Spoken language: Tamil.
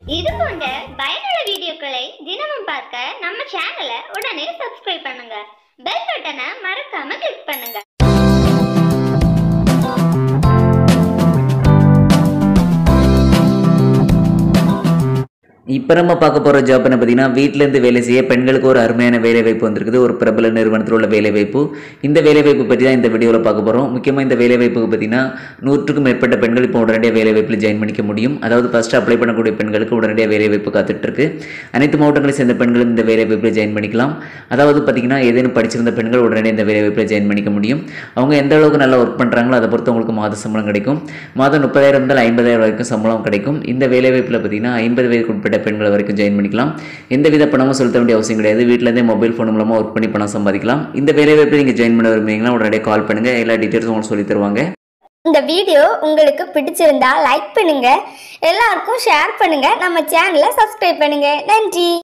இது போன்ற பயனுள்ள வீடியோக்களை தினமும் பார்க்க நம்ம சேனலை உடனே சப்ஸ்கிரைப் பண்ணுங்க பெல் பட்டனை மறக்காம கிளிக் பண்ணுங்க இப்போ நம்ம பார்க்க போகிற ஜாப் என்ன பார்த்தீங்கன்னா வீட்டிலேருந்து வேலை செய்ய பெண்களுக்கு ஒரு அருமையான வேலை வாய்ப்பு வந்திருக்குது ஒரு பிரபல நிறுவனத்தில் உள்ள வேலை வாய்ப்பு இந்த வேலை வாய்ப்பு பற்றி தான் இந்த வீடியோவில் பார்க்க போகிறோம் முக்கியமாக இந்த வேலை வாய்ப்புக்கு பார்த்தீங்கன்னா நூற்றுக்கும் மேற்பட்ட பெண்கள் இப்போ உடனடியாக வேலை வாய்ப்பில் ஜாயின் பண்ணிக்க முடியும் அதாவது ஃபஸ்ட்டு அப்ளை பண்ணக்கூடிய பெண்களுக்கு உடனடியாக வேலை வாய்ப்பு காத்துட்டு இருக்கு அனைத்து மாவட்டங்களை சேர்ந்த பெண்களும் இந்த வேலை வாய்ப்பில் ஜாயின் பண்ணிக்கலாம் அதாவது பார்த்தீங்கன்னா ஏதேனும் படிச்சிருந்த பெண்கள் உடனடியாக இந்த வேலை வாய்ப்பில் ஜாயின் பண்ணிக்க முடியும் அவங்க எந்த அளவுக்கு நல்லா ஒர்க் பண்ணுறாங்களோ அதை பொறுத்து அவங்களுக்கு மாத சம்பளம் கிடைக்கும் மாதம் முப்பதாயிரம் முதல் ஐம்பதாயிரம் வரைக்கும் சம்பளம் கிடைக்கும் இந்த வேலை வாய்ப்பில் பார்த்தீங்கன்னா ஐம்பது வயதுக்கு உட்பட்ட பெண்கள் வரைக்கும் ஜாயின் பண்ணிக்கலாம் எந்தவித பணமும் செலுத்த வேண்டிய அவசியம் கிடையாது வீட்டிலேருந்தே மொபைல் ஃபோன் மூலமாக ஒர்க் பண்ணி பணம் சம்பாதிக்கலாம் இந்த வேலை வாய்ப்பில் நீங்கள் ஜாயின் பண்ண விரும்புறீங்கன்னா உடனடியாக கால் பண்ணுங்கள் எல்லா டீட்டெயில்ஸும் உங்களுக்கு சொல்லி தருவாங்க இந்த வீடியோ உங்களுக்கு பிடிச்சிருந்தா லைக் பண்ணுங்க எல்லாருக்கும் ஷேர் பண்ணுங்க நம்ம சேனலை சப்ஸ்கிரைப் பண்ணுங்க நன்றி